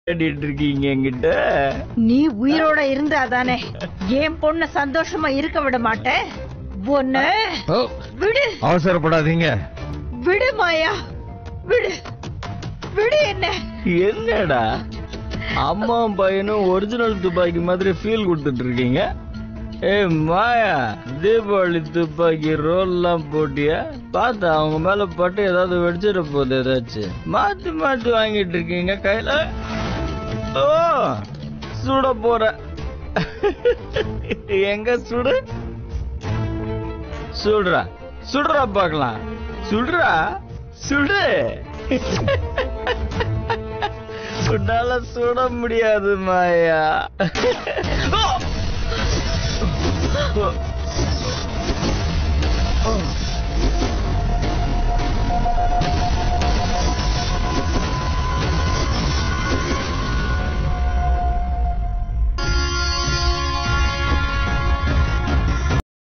தேடிட்டு இருக்கீங்க என்கிட்ட நீ உயிரோட இருந்தா தானே என் பொண்ண சந்தோஷமா இருக்க விட மாட்டேன் ஒன்னு ஓ, விடு அவசரப்படாதீங்க விடு மாயா விடு விடு என்ன என்னடா அம்மா பையனும் ஒரிஜினல் துப்பாக்கி மாதிரி ஃபீல் கொடுத்துட்டு இருக்கீங்க ஏய் மாயா தீபாவளி துப்பாக்கி ரோல்லாம் போட்டியா பார்த்து அவங்க மேல பட்டு ஏதாவது வெடிச்சிட போகுது ஏதாச்சும் மாத்தி மாத்தி வாங்கிட்டு இருக்கீங்க கையில ஓ சுட போற எங்க சுடு சுடுறா சுடுறா பார்க்கலாம் சுடுறா சுடு உன்னால சுட முடியாது மாயா ஓ! ஓ!